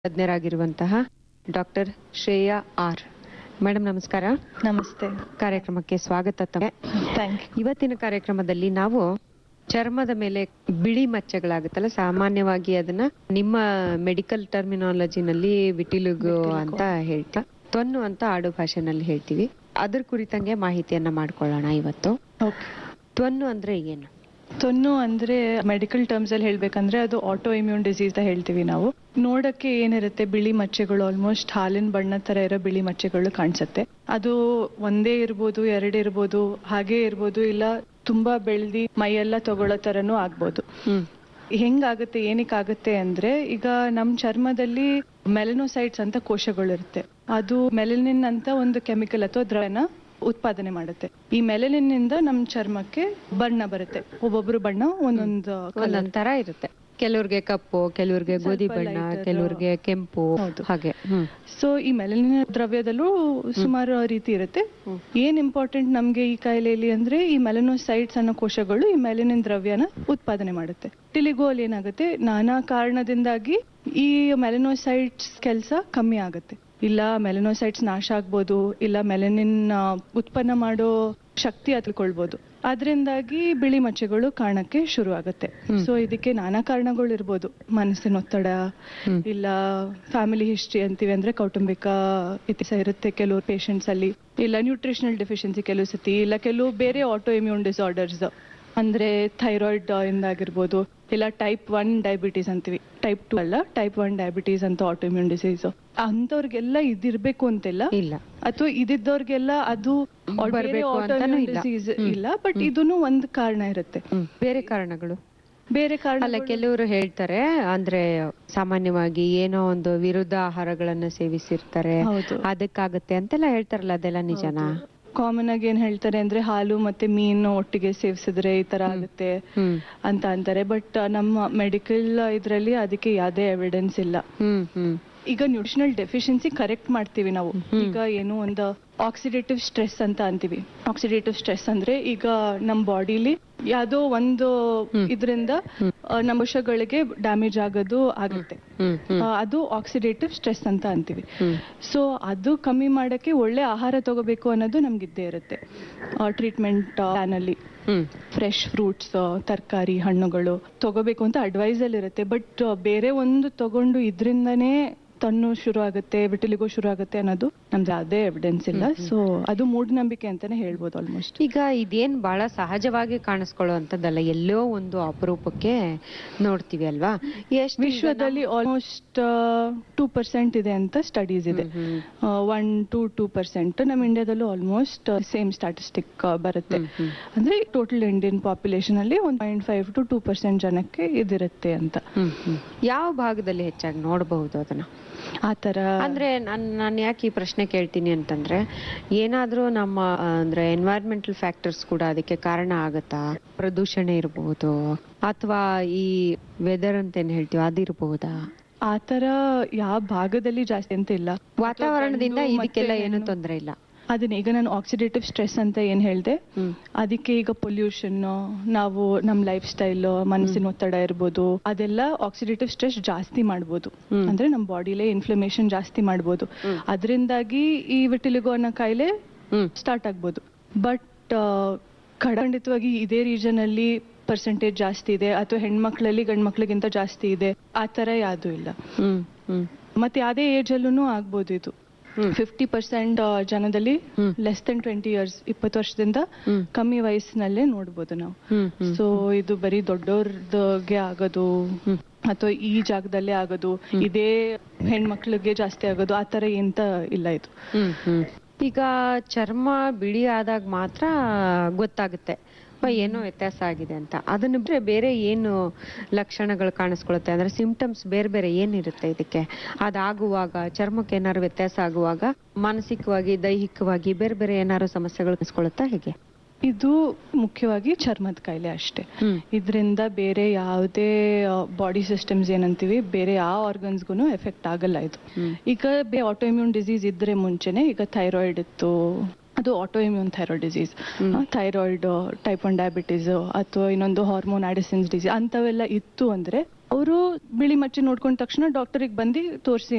ತಜ್ಞರಾಗಿರುವಂತಹ doctor Shreya R madam ನಮಸ್ಕಾರ ನಮಸ್ತೆ ಕಾರ್ಯಕ್ರಮಕ್ಕೆ ಸ್ವಾಗತ ತಮಗೆ ಥ್ಯಾಂಕ್ ಯು ಇವತ್ತಿನ ಕಾರ್ಯಕ್ರಮದಲ್ಲಿ ನಾವು ಚರ್ಮದ ಮೇಲೆ ಬಿಳಿ ಮಚ್ಚೆಗಳಾಗುತ್ತಲ್ಲ ಸಾಮಾನ್ಯವಾಗಿ ಅದನ್ನ ನಿಮ್ಮ ಮೆಡಿಕಲ್ ಟರ್ಮಿನಾಲಜಿನಲ್ಲಿ ವಿಟಿಲುಗು ಅಂತ ಹೇಳ್ತಾ ತೊನ್ನು ಅಂತ ಆಡು ಭಾಷೆನಲ್ಲಿ ಹೇಳ್ತೀವಿ ಅದ್ರ ಕುರಿತಂಗೆ ಮಾಹಿತಿಯನ್ನ ಮಾಡ್ಕೊಳ್ಳೋಣ ಇವತ್ತು ಓಕೆ ತೊನ್ನು ಅಂದ್ರೆ ಏನು ತೊನ್ನು ಅಂದ್ರೆ ಮೆಡಿಕಲ್ ಟರ್ಮ್ಸ್ ಅಲ್ಲಿ ಹೇಳ್ಬೇಕಂದ್ರೆ ಅದು ಆಟೋ ಇಮ್ಯೂನ್ ಡಿಸೀಸ್ ಅಂತ ಹೇಳ್ತೀವಿ ನಾವು ನೋಡಕ್ಕೆ ಏನಿರುತ್ತೆ ಬಿಳಿ ಮಚ್ಚೆಗಳು ಆಲ್ಮೋಸ್ಟ್ ಹಾಲಿನ ಬಣ್ಣ ತರ ಇರೋ ಬಿಳಿ ಮಚ್ಚೆಗಳು ಕಾಣಿಸುತ್ತೆ ಅದು ಒಂದೇ ಇರ್ಬೋದು ಎರಡೇ ಇರ್ಬೋದು ಹಾಗೆ ಇರ್ಬೋದು ಇಲ್ಲ ತುಂಬಾ ಬೆಳ್ದಿ ಮೈಯೆಲ್ಲ ತಗೊಳ್ಳೋ ತರನೂ ಆಗ್ಬೋದು ಹ್ಮ್ ಹೆಂಗಾಗುತ್ತೆ ಏನಕ್ಕಾಗುತ್ತೆ ಅಂದ್ರೆ ಈಗ ನಮ್ ಚರ್ಮದಲ್ಲಿ ಮೆಲನೋಸೈಟ್ಸ್ ಅಂತ ಕೋಶಗಳಿರುತ್ತೆ ಅದು ಮೆಲನಿನ್ ಅಂತ ಒಂದು ಕೆಮಿಕಲ್ ಅಥವಾ ದ್ರವನ ಉತ್ಪಾದನೆ ಮಾಡುತ್ತೆ ಈ ಮೆಲನಿನ್ ನಿಂದ ನಮ್ ಚರ್ಮಕ್ಕೆ ಬಣ್ಣ ಬರುತ್ತೆ ಒಬ್ಬೊಬ್ರು ಬಣ್ಣ ಒಂದೊಂದು ಕಲರ್ ಒಂದೊಂದ್ ತರ ಇರುತ್ತೆ ಕೆಲವ್ರಿಗೆ ಕಪ್ಪು ಕೆಲವ್ರಿಗೆ ಗೋಧಿ ಸ್ವಲ್ಪ ಬಣ್ಣ lighter. ಕೆಲವ್ರಿಗೆ ಕೆಂಪು ಹೌದು. ಹಾಗೆ ಹ್ಮ್ ಸೊ ಈ ಮೆಲನಿನ್ ದ್ರವ್ಯದಲ್ಲೂ ಸುಮಾರು ರೀತಿ ಇರುತ್ತೆ ಹ್ಮ್. ಏನ್ ಇಂಪಾರ್ಟೆಂಟ್ ನಮ್ಗೆ ಈ ಕಾಯಿಲೆಯಲ್ಲಿ ಅಂದ್ರೆ ಈ ಮೆಲನೋಸೈಟ್ಸ್ ಅನ್ನೋ ಕೋಶಗಳು ಈ ಮೆಲನಿನ್ ದ್ರವ್ಯನ ಉತ್ಪಾದನೆ ಮಾಡುತ್ತೆ ಟಿಲಿಗೋ ಅಲ್ಲಿ ಏನಾಗುತ್ತೆ ನಾನಾ ಕಾರಣದಿಂದಾಗಿ ಈ ಮೆಲನೋಸೈಟ್ಸ್ ಕೆಲಸ ಕಮ್ಮಿ ಆಗುತ್ತೆ ಇಲ್ಲ ಮೆಲನೋಸೈಟ್ಸ್ ನಾಶ ಆಗ್ಬೋದು ಇಲ್ಲ ಮೆಲನಿನ್ ಆ, ಉತ್ಪನ್ನ ಮಾಡೋ ಶಕ್ತಿ ಹತ್ಕೊಳ್ಬೋದು ಅದರಿಂದಾಗಿ ಬಿಳಿ ಮಚ್ಚೆಗಳು ಕಾಣಕ್ಕೆ ಶುರು ಆಗುತ್ತೆ ಹ್ಮ್. ಸೊ ಇದಕ್ಕೆ ನಾನಾ ಕಾರಣಗಳು ಇರ್ಬೋದು ಮನಸ್ಸಿನ ಒತ್ತಡ ಹ್ಮ್. ಇಲ್ಲ ಫ್ಯಾಮಿಲಿ ಹಿಸ್ಟ್ರಿ ಅಂತೀವಿ ಅಂದ್ರೆ ಕೌಟುಂಬಿಕ ಇತಿಹಾಸ ಇರುತ್ತೆ ಕೆಲವು ಪೇಷಂಟ್ಸ್ ಅಲ್ಲಿ ಇಲ್ಲ ನ್ಯೂಟ್ರಿಷನಲ್ ಡೆಫಿಷಿಯನ್ಸಿ ಕೆಲವು ಸತಿ ಇಲ್ಲ ಕೆಲವು ಬೇರೆ ಆಟೋ ಇಮ್ಯೂನ್ ಡಿಸಾರ್ಡರ್ಸ್ ಅಂದ್ರೆ ಥೈರಾಯ್ಡ್ ಇಂದಾಗಿರ್ಬೋದು ಇಲ್ಲ ಟೈಪ್ ಒನ್ ಡಯಾಬಿಟೀಸ್ ಅಂತೀವಿ ಟೈಪ್ ಟು ಅಲ್ಲ ಟೈಪ್ ಒನ್ ಡಯಾಬಿಟೀಸ್ ಅಂತ ಆಟೋ ಇಮ್ಯೂನ್ ಡಿಸೀಸ್ ಅಂತವ್ರಿಗೆಲ್ಲ ಇದಿರ್ಬೇಕು ಅಂತಿಲ್ಲ ಇಲ್ಲ ಅಥವಾ ಇದಿದ್ದವ್ರಿಗೆಲ್ಲ ಅದು ಬರ್ಬೇಕು ಅಂತಾನೂ ಇಲ್ಲ. Disease hmm. ಇಲ್ಲ ಬಟ್ ಇದನ್ನು ಒಂದು ಕಾರಣ ಇರುತ್ತೆ ಹ್ಮ್ ಬೇರೆ ಕಾರಣಗಳು ಬೇರೆ ಕಾರಣ ಅಲ್ಲ ಕೆಲವರು ಹೇಳ್ತಾರೆ ಅಂದ್ರೆ ಸಾಮಾನ್ಯವಾಗಿ ಏನೋ ಒಂದು ವಿರುದ್ಧ ಆಹಾರಗಳನ್ನ ಸೇವಿಸಿರ್ತಾರೆ ಹೌದು ಅದಕ್ಕಾಗತ್ತೆ ಅಂತೆಲ್ಲ ಹೇಳ್ತಾರಲ್ಲ ಅದೆಲ್ಲ ನಿಜನಾ ಕಾಮನ್ ಆಗಿ ಏನ್ ಹೇಳ್ತಾರೆ ಅಂದ್ರೆ ಹಾಲು ಮತ್ತೆ ಮೀನು ಒಟ್ಟಿಗೆ ಸೇವಿಸಿದ್ರೆ ಈ ತರ ಆಗುತ್ತೆ ಹ್ಮ್ ಅಂತ ಅಂತಾರೆ ಬಟ್ ನಮ್ಮ ಮೆಡಿಕಲ್ ಇದ್ರಲ್ಲಿ ಅದಕ್ಕೆ ಯಾವುದೇ ಎವಿಡೆನ್ಸ್ ಇಲ್ಲ ಹ್ಮ್ ಹ್ಮ್ ಈಗ ನ್ಯೂಟ್ರಿಷನಲ್ ಡೆಫಿಷಿಯನ್ಸಿ ಕರೆಕ್ಟ್ ಮಾಡ್ತೀವಿ ನಾವು ಈಗ ಏನು ಒಂದು ಆಕ್ಸಿಡೇಟಿವ್ ಸ್ಟ್ರೆಸ್ ಅಂತ ಅಂತೀವಿ ಆಕ್ಸಿಡೇಟಿವ್ ಸ್ಟ್ರೆಸ್ ಅಂದ್ರೆ ಈಗ ನಮ್ಮ ಬಾಡಿಲಿ ಯಾವ್ದೋ ಒಂದು ಇದರಿಂದ ನಮ್ಮ ಕೋಶಗಳಿಗೆ ಡ್ಯಾಮೇಜ್ ಆಗೋದು ಆಗುತ್ತೆ ಹ್ಮ್ ಹ್ಮ್ ಆ, ಅದು ಆಕ್ಸಿಡೇಟಿವ್ ಸ್ಟ್ರೆಸ್ ಅಂತ ಅಂತೀವಿ ಹ್ಮ್ ಸೊ ಅದು ಕಮ್ಮಿ ಮಾಡಕ್ಕೆ ಒಳ್ಳೆ ಆಹಾರ ತಗೋಬೇಕು ಅನ್ನೋದು ನಮ್ಗೆ ಇದ್ದೇ ಇರುತ್ತೆ ಟ್ರೀಟ್ಮೆಂಟ್ ಪ್ಲಾನ್ ಅಲ್ಲಿ ಹ್ಮ್ ಫ್ರೆಶ್ ಫ್ರೂಟ್ಸ್ ತರಕಾರಿ ಹಣ್ಣುಗಳು ತಗೋಬೇಕು ಅಂತ ಅಡ್ವೈಸ್ ಅಲ್ಲಿ ಇರುತ್ತೆ ಬಟ್ ಬೇರೆ ಒಂದು ತಗೊಂಡು ಇದ್ರಿಂದನೇ ತನ್ನು ಶುರು ಆಗುತ್ತೆ ವಿಟಿಲಿಗೋ ಶುರು ಆಗುತ್ತೆ ಅನ್ನೋದು ನಮ್ದು ಅದೇ ಎವಿಡೆನ್ಸ್ ಇಲ್ಲ ಸೊ ಅದು ಮೂಢನಂಬಿಕೆ ಅಂತಾನೆ ಹೇಳ್ಬೋದು ಆಲ್ಮೋಸ್ಟ್ ಈಗ ಇದೇನ್ ಬಹಳ ಸಹಜವಾಗಿ ಕಾಣಿಸ್ಕೊಳ್ಳುವಂತದ್ದಲ್ಲ ಎಲ್ಲೋ ಒಂದು ಅಪರೂಪಕ್ಕೆ ನೋಡ್ತೀವಿ ಅಲ್ವಾ ಎಷ್ಟು ವಿಶ್ವದಲ್ಲಿ ಆಲ್ಮೋಸ್ಟ್ ಟೂ ಪರ್ಸೆಂಟ್ ಇದೆ ಅಂತ ಸ್ಟಡೀಸ್ ಇದೆ ಒನ್ ಟು ಟೂ ಪರ್ಸೆಂಟ್ ನಮ್ಮ ಇಂಡಿಯಾದಲ್ಲೂ ಆಲ್ಮೋಸ್ಟ್ ಸೇಮ್ ಸ್ಟಾಟಿಸ್ಟಿಕ್ ಬರುತ್ತೆ ಹ್ಮ್, ಹ್ಮ್. ಅಂದ್ರೆ ಟೋಟಲ್ ಇಂಡಿಯನ್ ಪಾಪ್ಯುಲೇಷನ್ ಅಲ್ಲಿ one point five to two percent ಜನಕ್ಕೆ ಇದಿರುತ್ತೆ ಅಂತ ಹ್ಮ್ ಹ್ಮ್ ಯಾವ ಭಾಗದಲ್ಲಿ ಹೆಚ್ಚಾಗಿ ನೋಡಬಹುದು ಅದನ್ನ ಆ ತರ ಅಂದ್ರೆ ನಾನು ನಾನು ಯಾಕೆ ಈ ಪ್ರಶ್ನೆ ಕೇಳ್ತೀನಿ ಅಂತಂದ್ರೆ ಏನಾದ್ರೂ ನಮ್ಮ ಆ, ಅಂದ್ರೆ ಎನ್ವೈರ್ಮೆಂಟಲ್ ಫ್ಯಾಕ್ಟರ್ಸ್ ಕೂಡ ಅದಕ್ಕೆ ಕಾರಣ ಆಗತ್ತಾ ಪ್ರದೂಷಣ ಇರಬಹುದು ಅಥವಾ ಈ ವೆದರ್ ಅಂತ ಏನ್ ಹೇಳ್ತೀವಿ ಅದಿರಬಹುದಾ ಆ ತರ ಯಾವ ಭಾಗದಲ್ಲಿ ಜಾಸ್ತಿ ಅಂತ ಇಲ್ಲ ವಾತಾವರಣದಿಂದ ಗಂಡು ಇದಕ್ಕೆಲ್ಲ ಮತ್ತೆ ಏನು ಹೆಣ್ಣು. ತೊಂದರೆ ಇಲ್ಲ ಅದನ್ನ ಈಗ ನಾನು ಆಕ್ಸಿಡೇಟಿವ್ ಸ್ಟ್ರೆಸ್ ಅಂತ ಏನ್ ಹೇಳ್ದೆ ಹ್ಮ್ ಅದಕ್ಕೆ ಈಗ ಪೊಲ್ಯೂಷನ್ ನಾವು ನಮ್ ಲೈಫ್ ಸ್ಟೈಲ್ ಮನಸ್ಸಿನ ಒತ್ತಡ ಇರ್ಬೋದು ಅದೆಲ್ಲ ಆಕ್ಸಿಡೇಟಿವ್ ಸ್ಟ್ರೆಸ್ ಜಾಸ್ತಿ ಮಾಡ್ಬೋದು ಹ್ಮ್. ಅಂದ್ರೆ ನಮ್ಮ ಬಾಡಿಲೇ ಇನ್ಫ್ಲಮೇಷನ್ ಜಾಸ್ತಿ ಮಾಡ್ಬೋದು ಹ್ಮ್. ಅದರಿಂದಾಗಿ ಈ ವಿಟಿಲಿಗೋ ಅನ್ನೋ ಕಾಯಿಲೆ ಹ್ಮ್ ಸ್ಟಾರ್ಟ್ ಆಗ್ಬೋದು ಬಟ್ ಖಂಡಿತವಾಗಿ ಇದೇ ರೀಜನ್ ಅಲ್ಲಿ ಪರ್ಸೆಂಟೇಜ್ ಜಾಸ್ತಿ ಇದೆ ಅಥವಾ ಹೆಣ್ಮಕ್ಳಲ್ಲಿ ಗಂಡ್ ಮಕ್ಳಿಗಿಂತ ಜಾಸ್ತಿ ಇದೆ ಆ ತರ ಯಾವ್ದು ಇಲ್ಲ ಹ್ಮ್ ಹ್ಮ್ ಮತ್ತೆ ಯಾವ್ದೇ ಏಜ್ ಅಲ್ಲೂ ಆಗ್ಬೋದು ಇದು ಹ್ಮ್ ಫಿಫ್ಟಿ ಪರ್ಸೆಂಟ್ ಜನದಲ್ಲಿ hmm. Less than twenty years ಇಪ್ಪತ್ತು ವರ್ಷದಿಂದ ಹ್ಮ್ ಕಮ್ಮಿ ವಯಸ್ಸಿನಲ್ಲೇ ನೋಡ್ಬೋದು ನಾವು ಹ್ಮ್ ಹ್ಮ್ ಸೊ ಇದು ಬರೀ ದೊಡ್ಡವ್ರದ್ಗೆ ಆಗೋದು ಹ್ಮ್. ಅಥವಾ ಈ ಜಾಗದಲ್ಲೇ ಆಗೋದು ಇದೇ ಹೆಣ್ಮಕ್ಳಿಗೆ ಜಾಸ್ತಿ ಆಗೋದು ಆ ತರ ಎಂತ ಇಲ್ಲ ಇದು ಹ್ಮ್ ಹ್ಮ್ ಈಗ ಚರ್ಮ ಬಿಳಿ ಆದಾಗ ಮಾತ್ರ ಗೊತ್ತಾಗುತ್ತೆ ಅಪ್ಪ ಏನೋ ವ್ಯತ್ಯಾಸ ಆಗಿದೆ ಅಂತ ಅದನ್ನ ಬಿಟ್ರೆ ಬೇರೆ ಏನು ಲಕ್ಷಣಗಳು ಕಾಣಿಸ್ಕೊಳುತ್ತೆ ಅಂದ್ರೆ ಸಿಂಪ್ಟಮ್ಸ್ ಬೇರೆ ಬೇರೆ ಏನಿರುತ್ತೆ ಇದಕ್ಕೆ ಅದಾಗುವಾಗ ಚರ್ಮಕ್ಕೆ ಏನಾದ್ರು ವ್ಯತ್ಯಾಸ ಆಗುವಾಗ ಮಾನಸಿಕವಾಗಿ ದೈಹಿಕವಾಗಿ ಬೇರೆ ಬೇರೆ ಏನಾದ್ರು ಸಮಸ್ಯೆಗಳು ಕಾಣಿಸ್ಕೊಳುತ್ತಾ ಹೇಗೆ ಇದು ಮುಖ್ಯವಾಗಿ ಚರ್ಮದ ಕಾಯಿಲೆ ಅಷ್ಟೇ ಹ್ಮ್ ಇದರಿಂದ ಬೇರೆ ಯಾವುದೇ ಬಾಡಿ ಸಿಸ್ಟಮ್ಸ್ ಏನಂತೀವಿ ಬೇರೆ ಯಾವ ಆರ್ಗನ್ಸ್ಗೂ ಎಫೆಕ್ಟ್ ಆಗಲ್ಲ ಇದು ಹ್ಮ್ ಈಗ ಬೇ ಆಟೋ ಇಮ್ಯೂನ್ ಡಿಸೀಸ್ ಇದ್ರೆ ಮುಂಚೆನೆ ಈಗ ಥೈರಾಯ್ಡ್ ಇತ್ತು ಅದು autoimmune thyroid disease hmm. Thyroid type one diabetes ಅಥವಾ ಇನ್ನೊಂದು ಹಾರ್ಮೋನ್ ಆಡಿಸನ್ಸ್ ಡಿಸೀಸ್ ಅಂಥವೆಲ್ಲ ಇತ್ತು ಅಂದ್ರೆ ಅವರು ಬಿಳಿ ಮಚ್ಚೆ ನೋಡ್ಕೊಂಡ ತಕ್ಷಣ ಡಾಕ್ಟರಿಗೆ ಬಂದು ತೋರಿಸಿ